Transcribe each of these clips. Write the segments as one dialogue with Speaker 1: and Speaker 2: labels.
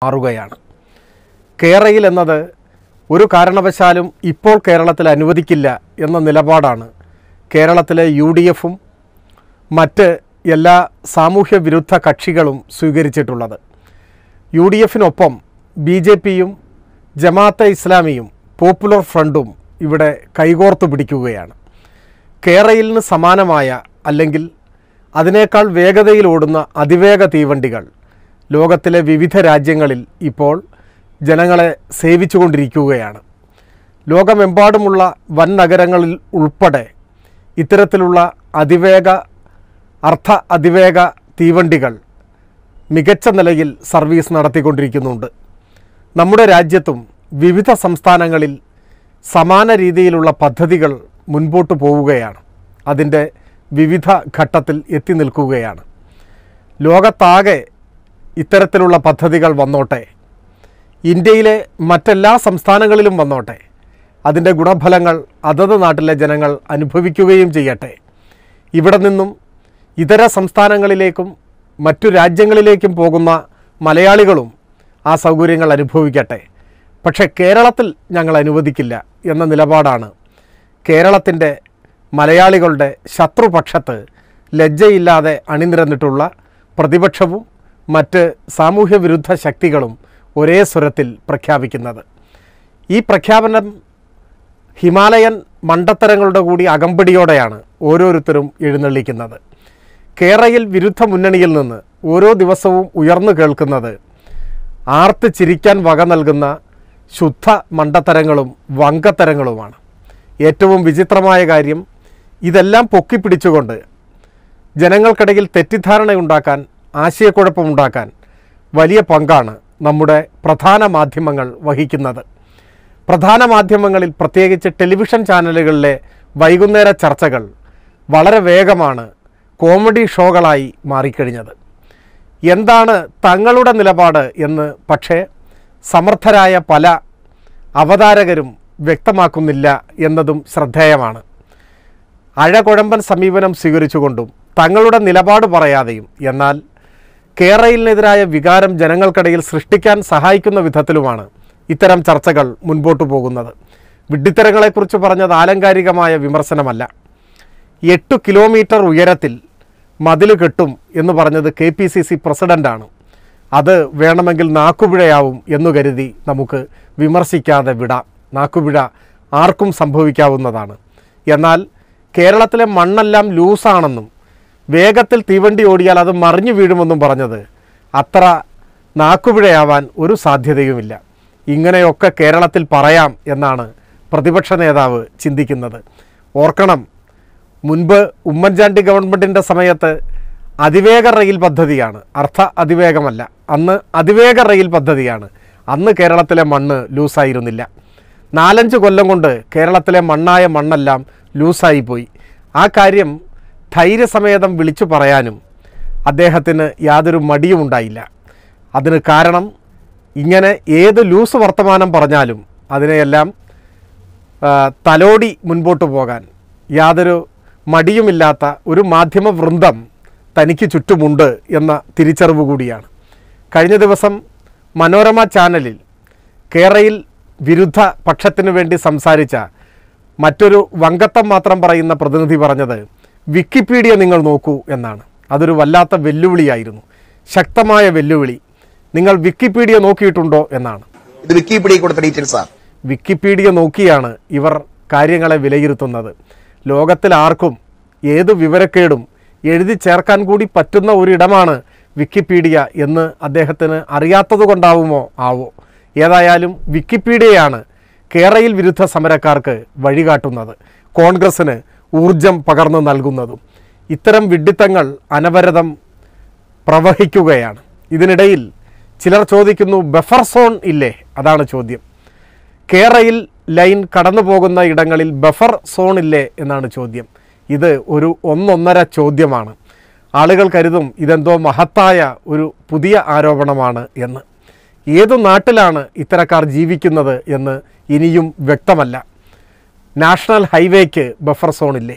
Speaker 1: മാറുകയാണ് കേരയിൽ എന്നത് ഒരു കാരണവശാലും ഇപ്പോൾ കേരളത്തിൽ അനുവദിക്കില്ല എന്ന നിലപാടാണ് കേരളത്തിലെ യു ഡി എഫും മറ്റ് എല്ലാ സാമൂഹ്യ വിരുദ്ധ കക്ഷികളും സ്വീകരിച്ചിട്ടുള്ളത് യു ഡി എഫിനൊപ്പം ബി ജെ പിയും ജമാഅത്തെ ഇസ്ലാമിയും പോപ്പുലർ ഫ്രണ്ടും ഇവിടെ കൈകോർത്ത് പിടിക്കുകയാണ് കേരളിന് സമാനമായ അല്ലെങ്കിൽ അതിനേക്കാൾ വേഗതയിൽ ഓടുന്ന അതിവേഗ തീവണ്ടികൾ ലോകത്തിലെ വിവിധ രാജ്യങ്ങളിൽ ഇപ്പോൾ ജനങ്ങളെ സേവിച്ചുകൊണ്ടിരിക്കുകയാണ് ലോകമെമ്പാടുമുള്ള വൻ നഗരങ്ങളിൽ ഉൾപ്പെടെ ഇത്തരത്തിലുള്ള അതിവേഗ അർദ്ധ അതിവേഗ തീവണ്ടികൾ മികച്ച നിലയിൽ സർവീസ് നടത്തിക്കൊണ്ടിരിക്കുന്നുണ്ട് നമ്മുടെ രാജ്യത്തും വിവിധ സംസ്ഥാനങ്ങളിൽ സമാന രീതിയിലുള്ള പദ്ധതികൾ മുൻപോട്ട് പോവുകയാണ് അതിൻ്റെ വിവിധ ഘട്ടത്തിൽ എത്തി നിൽക്കുകയാണ് ലോകത്താകെ ഇത്തരത്തിലുള്ള പദ്ധതികൾ വന്നോട്ടെ ഇന്ത്യയിലെ മറ്റെല്ലാ സംസ്ഥാനങ്ങളിലും വന്നോട്ടെ അതിൻ്റെ ഗുണഫലങ്ങൾ അതത് നാട്ടിലെ ജനങ്ങൾ അനുഭവിക്കുകയും ചെയ്യട്ടെ ഇവിടെ നിന്നും ഇതര സംസ്ഥാനങ്ങളിലേക്കും മറ്റു രാജ്യങ്ങളിലേക്കും പോകുന്ന മലയാളികളും ആ സൗകര്യങ്ങൾ അനുഭവിക്കട്ടെ പക്ഷേ കേരളത്തിൽ ഞങ്ങൾ അനുവദിക്കില്ല എന്ന നിലപാടാണ് കേരളത്തിൻ്റെ മലയാളികളുടെ ശത്രുപക്ഷത്ത് ലജ്ജയില്ലാതെ അണിനിരന്നിട്ടുള്ള പ്രതിപക്ഷവും മറ്റ് സാമൂഹ്യ വിരുദ്ധ ശക്തികളും ഒരേ സ്വരത്തിൽ പ്രഖ്യാപിക്കുന്നത് ഈ പ്രഖ്യാപനം ഹിമാലയൻ മണ്ടത്തരങ്ങളുടെ കൂടി അകമ്പടിയോടെയാണ് ഓരോരുത്തരും എഴുന്നള്ളിക്കുന്നത് കേരയിൽ വിരുദ്ധ മുന്നണിയിൽ നിന്ന് ഓരോ ദിവസവും ഉയർന്നു കേൾക്കുന്നത് ആർത്ത് ചിരിക്കാൻ വക നൽകുന്ന ശുദ്ധ മണ്ടത്തരങ്ങളും വങ്കത്തരങ്ങളുമാണ് ഏറ്റവും വിചിത്രമായ കാര്യം ഇതെല്ലാം പൊക്കിപ്പിടിച്ചുകൊണ്ട് ജനങ്ങൾക്കിടയിൽ തെറ്റിദ്ധാരണയുണ്ടാക്കാൻ ആശയക്കുഴപ്പമുണ്ടാക്കാൻ വലിയ പങ്കാണ് നമ്മുടെ പ്രധാന മാധ്യമങ്ങൾ വഹിക്കുന്നത് പ്രധാന മാധ്യമങ്ങളിൽ പ്രത്യേകിച്ച് ടെലിവിഷൻ ചാനലുകളിലെ വൈകുന്നേര ചർച്ചകൾ വളരെ വേഗമാണ് കോമഡി ഷോകളായി മാറിക്കഴിഞ്ഞത് എന്താണ് തങ്ങളുടെ നിലപാട് എന്ന് പക്ഷേ സമർത്ഥരായ പല അവതാരകരും വ്യക്തമാക്കുന്നില്ല എന്നതും ശ്രദ്ധേയമാണ് അഴകുഴമ്പൻ സമീപനം സ്വീകരിച്ചുകൊണ്ടും തങ്ങളുടെ നിലപാട് പറയാതെയും എന്നാൽ കേരളത്തിനെതിരായ വികാരം ജനങ്ങൾക്കിടയിൽ സൃഷ്ടിക്കാൻ സഹായിക്കുന്ന വിധത്തിലുമാണ് ഇത്തരം ചർച്ചകൾ മുൻപോട്ട് പോകുന്നത് വിഡ്ഢിത്തരങ്ങളെക്കുറിച്ച് പറഞ്ഞത് ആലങ്കാരികമായ വിമർശനമല്ല എട്ട് കിലോമീറ്റർ ഉയരത്തിൽ മതിൽ കെട്ടും എന്ന് പറഞ്ഞത് കെ പി സി സി പ്രസിഡൻ്റാണ് അത് വേണമെങ്കിൽ നാക്കുപിഴയാവും എന്നു കരുതി നമുക്ക് വിമർശിക്കാതെ വിടാം നാക്കുപിഴ ആർക്കും സംഭവിക്കാവുന്നതാണ് എന്നാൽ കേരളത്തിലെ മണ്ണെല്ലാം ലൂസാണെന്നും വേഗത്തിൽ തീവണ്ടി ഓടിയാൽ അത് മറിഞ്ഞു വീഴുമെന്നും പറഞ്ഞത് അത്ര നാക്കുപിഴയാവാൻ ഒരു സാധ്യതയുമില്ല ഇങ്ങനെയൊക്കെ കേരളത്തിൽ പറയാം എന്നാണ് പ്രതിപക്ഷ നേതാവ് ചിന്തിക്കുന്നത് ഓർക്കണം മുൻപ് ഉമ്മൻചാണ്ടി ഗവൺമെൻറ്റിൻ്റെ സമയത്ത് അതിവേഗ റെയിൽ പദ്ധതിയാണ് അർത്ഥ അതിവേഗമല്ല അന്ന് അതിവേഗ റെയിൽ പദ്ധതിയാണ് അന്ന് കേരളത്തിലെ മണ്ണ് ലൂസായിരുന്നില്ല നാലഞ്ച് കൊല്ലം കൊണ്ട് കേരളത്തിലെ മണ്ണായ മണ്ണെല്ലാം ലൂസായിപ്പോയി ആ കാര്യം ധൈര്യസമേതം വിളിച്ചു പറയാനും അദ്ദേഹത്തിന് യാതൊരു മടിയും ഉണ്ടായില്ല അതിന് കാരണം ഇങ്ങനെ ഏത് ലൂസ് വർത്തമാനം പറഞ്ഞാലും അതിനെയെല്ലാം ആ, തലോടി മുൻപോട്ട് പോകാൻ യാതൊരു മടിയുമില്ലാത്ത ഒരു മാധ്യമ വൃന്ദം തനിക്ക് ചുറ്റുമുണ്ട് എന്ന തിരിച്ചറിവ് കൂടിയാണ് കഴിഞ്ഞ ദിവസം മനോരമ ചാനലിൽ കേരയിൽ വിരുദ്ധ പക്ഷത്തിനു വേണ്ടി സംസാരിച്ച മറ്റൊരു വങ്കത്തം മാത്രം പറയുന്ന പ്രതിനിധി പറഞ്ഞത് വിക്കിപീഡിയ നിങ്ങൾ നോക്കൂ എന്നാണ് അതൊരു വല്ലാത്ത വെല്ലുവിളിയായിരുന്നു ശക്തമായ വെല്ലുവിളി നിങ്ങൾ വിക്കിപീഡിയ നോക്കിയിട്ടുണ്ടോ എന്നാണ്
Speaker 2: ഇത് വിക്കിപീഡിയ കൊടുത്ത ഡീറ്റെയിൽസ് ആണ്
Speaker 1: വിക്കിപീഡിയ നോക്കിയാണ് ഇവർ കാര്യങ്ങളെ വിലയിരുത്തുന്നത് ലോകത്തിൽ ആർക്കും ഏത് വിവരക്കേടും എഴുതി ചേർക്കാൻ കൂടി പറ്റുന്ന ഒരിടമാണ് വിക്കിപീഡിയ എന്ന് അദ്ദേഹത്തിന് അറിയാത്തത് കൊണ്ടാവുമോ ആവോ ഏതായാലും വിക്കിപീഡിയയാണ് കേരയിൽ വിരുദ്ധ സമരക്കാർക്ക് വഴികാട്ടുന്നത് കോൺഗ്രസ്സിന് ഊർജം പകർന്നു നൽകുന്നതും ഇത്തരം വിഡ്ഢിത്തങ്ങൾ അനവരതം പ്രവഹിക്കുകയാണ് ഇതിനിടയിൽ ചിലർ ചോദിക്കുന്നു ബഫർ സോൺ ഇല്ലേ അതാണ് ചോദ്യം കേരയിൽ ലൈൻ കടന്നു പോകുന്ന ഇടങ്ങളിൽ ബഫർ സോൺ ഇല്ലേ എന്നാണ് ചോദ്യം ഇത് ഒരു ഒന്നൊന്നര ചോദ്യമാണ് ആളുകൾ കരുതും ഇതെന്തോ മഹത്തായ ഒരു പുതിയ ആരോപണമാണ് എന്ന് ഏതു നാട്ടിലാണ് ഇത്തരക്കാർ ജീവിക്കുന്നത് എന്ന് ഇനിയും വ്യക്തമല്ല നാഷണൽ ഹൈവേക്ക് ബഫർ സോണില്ലേ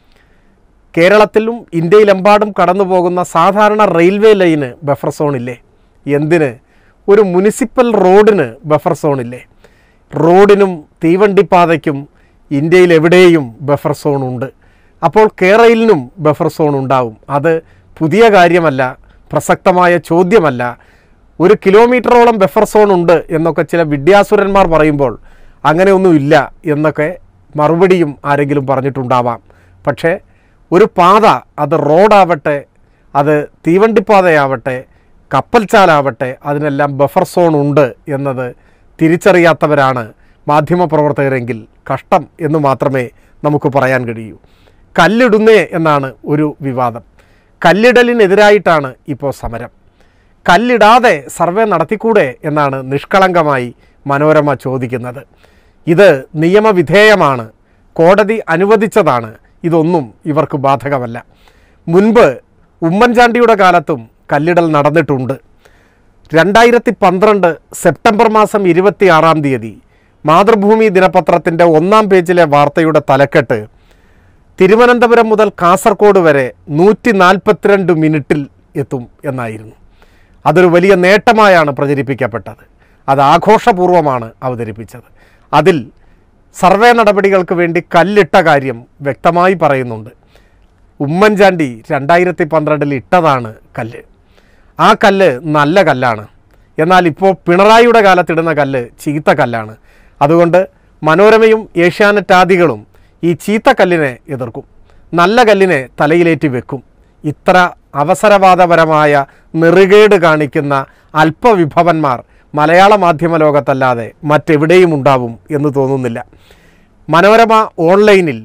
Speaker 1: കേരളത്തിലും ഇന്ത്യയിലെമ്പാടും കടന്നു പോകുന്ന സാധാരണ റെയിൽവേ ലൈന് ബഫർ സോണില്ലേ എന്തിന് ഒരു മുനിസിപ്പൽ റോഡിന് ബഫർ സോണില്ലേ റോഡിനും തീവണ്ടിപ്പാതയ്ക്കും ഇന്ത്യയിൽ എവിടെയും ബഫർ സോൺ ഉണ്ട് അപ്പോൾ കേരളിനും ബഫർ സോൺ ഉണ്ടാവും അത് പുതിയ കാര്യമല്ല പ്രസക്തമായ ചോദ്യമല്ല ഒരു കിലോമീറ്ററോളം ബഫർ സോൺ ഉണ്ട് എന്നൊക്കെ ചില വിദ്യാസുരന്മാർ പറയുമ്പോൾ അങ്ങനെയൊന്നുമില്ല എന്നൊക്കെ മറുപടിയും ആരെങ്കിലും പറഞ്ഞിട്ടുണ്ടാവാം പക്ഷേ ഒരു പാത അത് റോഡാവട്ടെ അത് തീവണ്ടിപ്പാതയാവട്ടെ കപ്പൽച്ചാലാവട്ടെ അതിനെല്ലാം ബഫർ സോൺ ഉണ്ട് എന്നത് തിരിച്ചറിയാത്തവരാണ് മാധ്യമപ്രവർത്തകരെങ്കിൽ കഷ്ടം എന്ന് മാത്രമേ നമുക്ക് പറയാൻ കഴിയൂ കല്ലിടുന്നേ എന്നാണ് ഒരു വിവാദം കല്ലിടലിനെതിരായിട്ടാണ് ഇപ്പോൾ സമരം കല്ലിടാതെ സർവേ നടത്തിക്കൂടെ എന്നാണ് നിഷ്കളങ്കമായി മനോരമ ചോദിക്കുന്നത് ഇത് നിയമവിധേയമാണ് കോടതി അനുവദിച്ചതാണ് ഇതൊന്നും ഇവർക്ക് ബാധകമല്ല മുൻപ് ഉമ്മൻചാണ്ടിയുടെ കാലത്തും കല്ലിടൽ നടന്നിട്ടുണ്ട് രണ്ടായിരത്തി പന്ത്രണ്ട് സെപ്റ്റംബർ മാസം ഇരുപത്തി ആറാം തീയതി മാതൃഭൂമി ദിനപത്രത്തിൻ്റെ ഒന്നാം പേജിലെ വാർത്തയുടെ തലക്കെട്ട് തിരുവനന്തപുരം മുതൽ കാസർഗോഡ് വരെ നൂറ്റി നാൽപ്പത്തിരണ്ട് മിനിറ്റിൽ എത്തും എന്നായിരുന്നു അതൊരു വലിയ നേട്ടമായാണ് പ്രചരിപ്പിക്കപ്പെട്ടത് അത് ആഘോഷപൂർവമാണ് അവതരിപ്പിച്ചത് അതിൽ സർവേ നടപടികൾക്ക് വേണ്ടി കല്ലിട്ട കാര്യം വ്യക്തമായി പറയുന്നുണ്ട് ഉമ്മൻചാണ്ടി രണ്ടായിരത്തി പന്ത്രണ്ടിൽ ഇട്ടതാണ് കല്ല് ആ കല്ല് നല്ല കല്ലാണ് എന്നാൽ ഇപ്പോൾ പിണറായിയുടെ കാലത്തിടുന്ന കല്ല് ചീത്ത കല്ലാണ് അതുകൊണ്ട് മനോരമയും ഏഷ്യാനെറ്റ് ആദികളും ഈ ചീത്ത കല്ലിനെ എതിർക്കും നല്ല കല്ലിനെ തലയിലേറ്റി വെക്കും ഇത്ര അവസരവാദപരമായ നെറുകേട് കാണിക്കുന്ന അല്പവിഭവന്മാർ മലയാള മാധ്യമ ലോകത്തല്ലാതെ മറ്റെവിടെയും ഉണ്ടാവും എന്ന് തോന്നുന്നില്ല മനോരമ ഓൺലൈനിൽ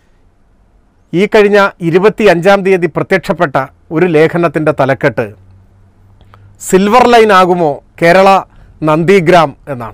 Speaker 1: ഈ കഴിഞ്ഞ ഇരുപത്തി അഞ്ചാം തീയതി പ്രത്യക്ഷപ്പെട്ട ഒരു ലേഖനത്തിൻ്റെ തലക്കെട്ട് സിൽവർ ലൈൻ ആകുമോ കേരള നന്ദിഗ്രാം എന്നാണ്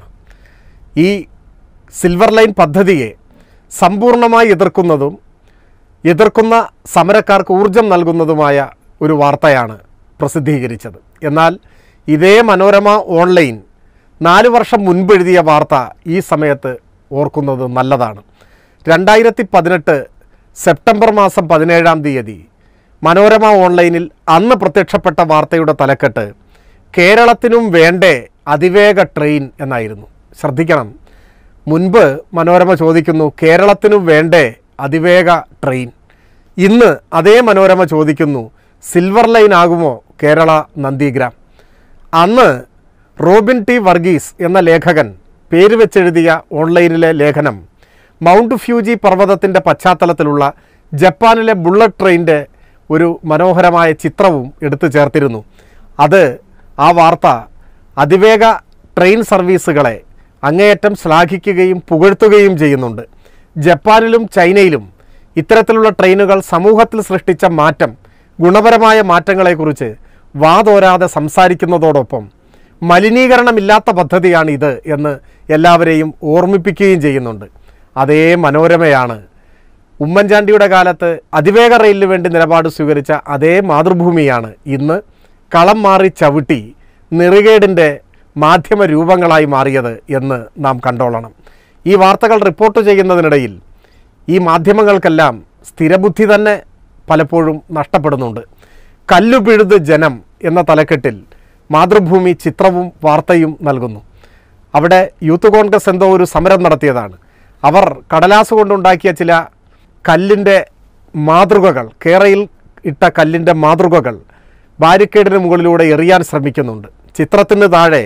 Speaker 1: ഈ സിൽവർ ലൈൻ പദ്ധതിയെ സമ്പൂർണ്ണമായി എതിർക്കുന്നതും എതിർക്കുന്ന സമരക്കാർക്ക് ഊർജം നൽകുന്നതുമായ ഒരു വാർത്തയാണ് പ്രസിദ്ധീകരിച്ചത് എന്നാൽ ഇതേ മനോരമ ഓൺലൈൻ നാല് വർഷം മുൻപ് എഴുതിയ വാർത്ത ഈ സമയത്ത് ഓർക്കുന്നത് നല്ലതാണ് രണ്ടായിരത്തി പതിനെട്ട് സെപ്റ്റംബർ മാസം പതിനേഴാം തീയതി മനോരമ ഓൺലൈനിൽ അന്ന് പ്രത്യക്ഷപ്പെട്ട വാർത്തയുടെ തലക്കെട്ട് കേരളത്തിനും വേണ്ടേ അതിവേഗ ട്രെയിൻ എന്നായിരുന്നു ശ്രദ്ധിക്കണം മുൻപ് മനോരമ ചോദിക്കുന്നു കേരളത്തിനും വേണ്ടേ അതിവേഗ ട്രെയിൻ ഇന്ന് അതേ മനോരമ ചോദിക്കുന്നു സിൽവർ ലൈൻ ആകുമോ കേരള നന്ദിഗ്രാം അന്ന് റോബിൻ ടി വർഗീസ് എന്ന ലേഖകൻ പേര് വെച്ചെഴുതിയ ഓൺലൈനിലെ ലേഖനം മൗണ്ട് ഫ്യൂജി പർവ്വതത്തിൻ്റെ പശ്ചാത്തലത്തിലുള്ള ജപ്പാനിലെ ബുള്ളറ്റ് ട്രെയിനിൻ്റെ ഒരു മനോഹരമായ ചിത്രവും എടുത്തു ചേർത്തിരുന്നു അത് ആ വാർത്ത അതിവേഗ ട്രെയിൻ സർവീസുകളെ അങ്ങേയറ്റം ശ്ലാഘിക്കുകയും പുകഴ്ത്തുകയും ചെയ്യുന്നുണ്ട് ജപ്പാനിലും ചൈനയിലും ഇത്തരത്തിലുള്ള ട്രെയിനുകൾ സമൂഹത്തിൽ സൃഷ്ടിച്ച മാറ്റം ഗുണപരമായ മാറ്റങ്ങളെക്കുറിച്ച് വാതോരാതെ സംസാരിക്കുന്നതോടൊപ്പം മലിനീകരണമില്ലാത്ത പദ്ധതിയാണ് ഇത് എന്ന് എല്ലാവരെയും ഓർമ്മിപ്പിക്കുകയും ചെയ്യുന്നുണ്ട് അതേ മനോരമയാണ് ഉമ്മൻചാണ്ടിയുടെ കാലത്ത് അതിവേഗ റെയിലിന് വേണ്ടി നിലപാട് സ്വീകരിച്ച അതേ മാതൃഭൂമിയാണ് ഇന്ന് കളം മാറി ചവിട്ടി നെറുകേടിൻ്റെ മാധ്യമ രൂപങ്ങളായി മാറിയത് എന്ന് നാം കണ്ടോളണം ഈ വാർത്തകൾ റിപ്പോർട്ട് ചെയ്യുന്നതിനിടയിൽ ഈ മാധ്യമങ്ങൾക്കെല്ലാം സ്ഥിരബുദ്ധി തന്നെ പലപ്പോഴും നഷ്ടപ്പെടുന്നുണ്ട് കല്ലു പിഴുത് ജനം എന്ന തലക്കെട്ടിൽ മാതൃഭൂമി ചിത്രവും വാർത്തയും നൽകുന്നു അവിടെ യൂത്ത് കോൺഗ്രസ് എന്തോ ഒരു സമരം നടത്തിയതാണ് അവർ കടലാസ് കൊണ്ടുണ്ടാക്കിയ ചില കല്ലിൻ്റെ മാതൃകകൾ കേരയിൽ ഇട്ട കല്ലിൻ്റെ മാതൃകകൾ ബാരിക്കേഡിന് മുകളിലൂടെ എറിയാൻ ശ്രമിക്കുന്നുണ്ട് ചിത്രത്തിന് താഴെ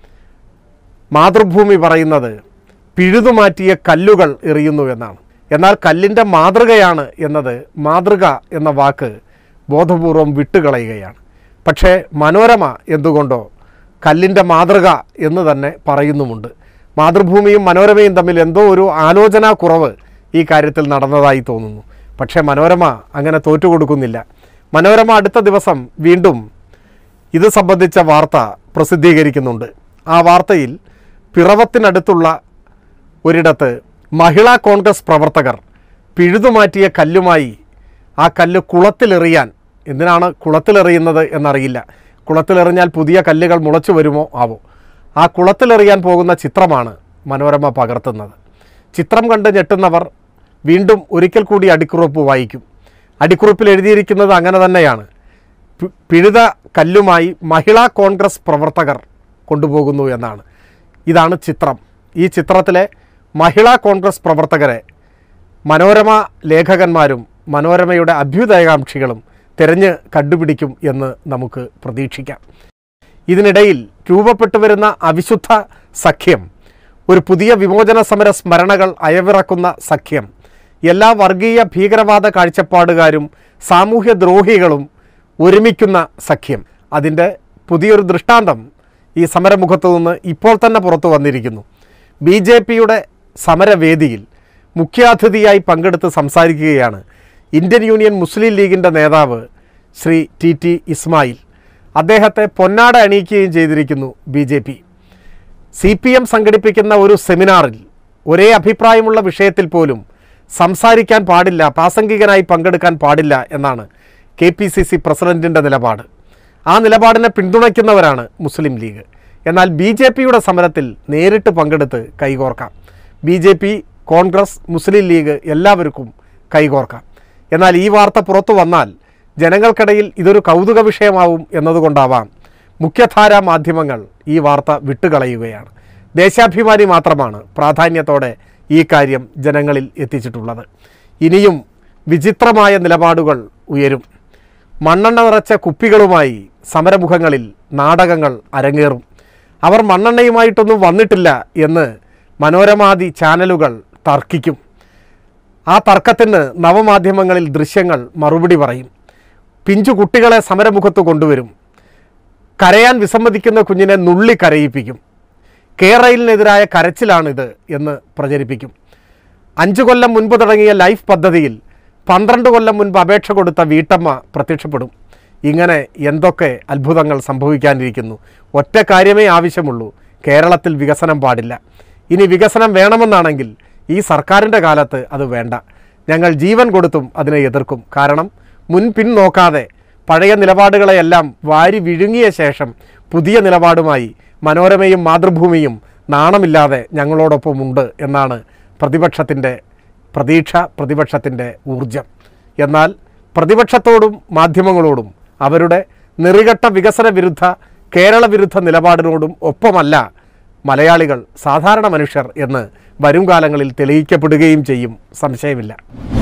Speaker 1: മാതൃഭൂമി പറയുന്നത് പിഴുതുമാറ്റിയ കല്ലുകൾ എറിയുന്നു എന്നാണ് എന്നാൽ കല്ലിൻ്റെ മാതൃകയാണ് എന്നത് മാതൃക എന്ന വാക്ക് ബോധപൂർവം വിട്ടുകളയുകയാണ് പക്ഷേ മനോരമ എന്തുകൊണ്ടോ കല്ലിൻ്റെ മാതൃക എന്ന് തന്നെ പറയുന്നുമുണ്ട് മാതൃഭൂമിയും മനോരമയും തമ്മിൽ എന്തോ ഒരു ആലോചനാക്കുറവ് ഈ കാര്യത്തിൽ നടന്നതായി തോന്നുന്നു പക്ഷേ മനോരമ അങ്ങനെ തോറ്റുകൊടുക്കുന്നില്ല മനോരമ അടുത്ത ദിവസം വീണ്ടും ഇത് സംബന്ധിച്ച വാർത്ത പ്രസിദ്ധീകരിക്കുന്നുണ്ട് ആ വാർത്തയിൽ പിറവത്തിനടുത്തുള്ള ഒരിടത്ത് മഹിളാ കോൺഗ്രസ് പ്രവർത്തകർ പിഴുതുമാറ്റിയ കല്ലുമായി ആ കല്ല് കുളത്തിലെറിയാൻ എന്തിനാണ് കുളത്തിലെറിയുന്നത് എന്നറിയില്ല കുളത്തിലെറിഞ്ഞാൽ പുതിയ കല്ലുകൾ മുളച്ചു വരുമോ ആവോ ആ കുളത്തിലെറിയാൻ പോകുന്ന ചിത്രമാണ് മനോരമ പകർത്തുന്നത് ചിത്രം കണ്ട് ഞെട്ടുന്നവർ വീണ്ടും ഒരിക്കൽ കൂടി അടിക്കുറിപ്പ് വായിക്കും അടിക്കുറിപ്പിൽ എഴുതിയിരിക്കുന്നത് അങ്ങനെ തന്നെയാണ് പി- പിഴുത കല്ലുമായി മഹിളാ കോൺഗ്രസ് പ്രവർത്തകർ കൊണ്ടുപോകുന്നു എന്നാണ് ഇതാണ് ചിത്രം ഈ ചിത്രത്തിലെ മഹിളാ കോൺഗ്രസ് പ്രവർത്തകരെ മനോരമ ലേഖകന്മാരും മനോരമയുടെ അഭ്യുദയകാംക്ഷികളും തിരഞ്ഞ് കണ്ടുപിടിക്കും എന്ന് നമുക്ക് പ്രതീക്ഷിക്കാം ഇതിനിടയിൽ രൂപപ്പെട്ടു വരുന്ന അവിശുദ്ധ സഖ്യം ഒരു പുതിയ വിമോചന സമര സ്മരണകൾ അയവിറക്കുന്ന സഖ്യം എല്ലാ വർഗീയ ഭീകരവാദ കാഴ്ചപ്പാടുകാരും സാമൂഹ്യ ദ്രോഹികളും ഒരുമിക്കുന്ന സഖ്യം അതിൻ്റെ പുതിയൊരു ദൃഷ്ടാന്തം ഈ സമരമുഖത്തു നിന്ന് ഇപ്പോൾ തന്നെ പുറത്തു വന്നിരിക്കുന്നു ബി ജെ പിയുടെ സമരവേദിയിൽ മുഖ്യാതിഥിയായി പങ്കെടുത്ത് സംസാരിക്കുകയാണ് ഇന്ത്യൻ യൂണിയൻ മുസ്ലിം ലീഗിൻ്റെ നേതാവ് ശ്രീ ടി ടി ഇസ്മായിൽ അദ്ദേഹത്തെ പൊന്നാട അണിയിക്കുകയും ചെയ്തിരിക്കുന്നു B J P C P M സംഘടിപ്പിക്കുന്ന ഒരു സെമിനാറിൽ ഒരേ അഭിപ്രായമുള്ള വിഷയത്തിൽ പോലും സംസാരിക്കാൻ പാടില്ല പ്രാസംഗികനായി പങ്കെടുക്കാൻ പാടില്ല എന്നാണ് കെ പി സി സി പ്രസിഡൻറ്റിൻ്റെ നിലപാട് ആ നിലപാടിനെ പിന്തുണയ്ക്കുന്നവരാണ് മുസ്ലിം ലീഗ് എന്നാൽ ബി ജെ പിയുടെ സമരത്തിൽ നേരിട്ട് പങ്കെടുത്ത് കൈകോർക്കാം B J P Congress Muslim League എല്ലാവർക്കും കൈകോർക്കാം എന്നാൽ ഈ വാർത്ത പുറത്തു വന്നാൽ ജനങ്ങൾക്കിടയിൽ ഇതൊരു കൗതുക വിഷയമാവും എന്നതുകൊണ്ടാവാം മുഖ്യധാരാ മാധ്യമങ്ങൾ ഈ വാർത്ത വിട്ടുകളയുകയാണ് ദേശാഭിമാനി മാത്രമാണ് പ്രാധാന്യത്തോടെ ഈ കാര്യം ജനങ്ങളിൽ എത്തിച്ചിട്ടുള്ളത് ഇനിയും വിചിത്രമായ നിലപാടുകൾ ഉയരും മണ്ണെണ്ണ നിറച്ച കുപ്പികളുമായി സമരമുഖങ്ങളിൽ നാടകങ്ങൾ അരങ്ങേറും അവർ മണ്ണെണ്ണയുമായിട്ടൊന്നും വന്നിട്ടില്ല എന്ന് മനോരമാദി ചാനലുകൾ തർക്കിക്കും ആ തർക്കത്തിന് നവമാധ്യമങ്ങളിൽ ദൃശ്യങ്ങൾ മറുപടി പറയും പിഞ്ചു കുട്ടികളെ സമരമുഖത്ത് കൊണ്ടുവരും കരയാൻ വിസമ്മതിക്കുന്ന കുഞ്ഞിനെ നുള്ളി കരയിപ്പിക്കും കേരളിനെതിരായ കരച്ചിലാണിത് എന്ന് പ്രചരിപ്പിക്കും അഞ്ചു കൊല്ലം മുൻപ് തുടങ്ങിയ ലൈഫ് പദ്ധതിയിൽ പന്ത്രണ്ട് കൊല്ലം മുൻപ് അപേക്ഷ കൊടുത്ത വീട്ടമ്മ പ്രത്യക്ഷപ്പെടും ഇങ്ങനെ എന്തൊക്കെ അത്ഭുതങ്ങൾ സംഭവിക്കാനിരിക്കുന്നു ഒറ്റ കാര്യമേ ആവശ്യമുള്ളൂ കേരളത്തിൽ വികസനം പാടില്ല ഇനി വികസനം വേണമെന്നാണെങ്കിൽ ഈ സർക്കാരിൻ്റെ കാലത്ത് അത് വേണ്ട ഞങ്ങൾ ജീവൻ കൊടുത്തും അതിനെ എതിർക്കും കാരണം മുൻ പിൻ നോക്കാതെ പഴയ നിലപാടുകളെയെല്ലാം വാരി വിഴുങ്ങിയ ശേഷം പുതിയ നിലപാടുമായി മനോരമയും മാതൃഭൂമിയും നാണമില്ലാതെ ഞങ്ങളോടൊപ്പമുണ്ട് എന്നാണ് പ്രതിപക്ഷത്തിൻ്റെ പ്രതീക്ഷ പ്രതിപക്ഷത്തിൻ്റെ ഊർജം എന്നാൽ പ്രതിപക്ഷത്തോടും മാധ്യമങ്ങളോടും അവരുടെ നെറികെട്ട വികസന വിരുദ്ധ കേരള വിരുദ്ധ നിലപാടിനോടും ഒപ്പമല്ല മലയാളികൾ സാധാരണ മനുഷ്യർ എന്ന് വരും കാലങ്ങളിൽ തെളിയിക്കപ്പെടുകയും ചെയ്യും സംശയമില്ല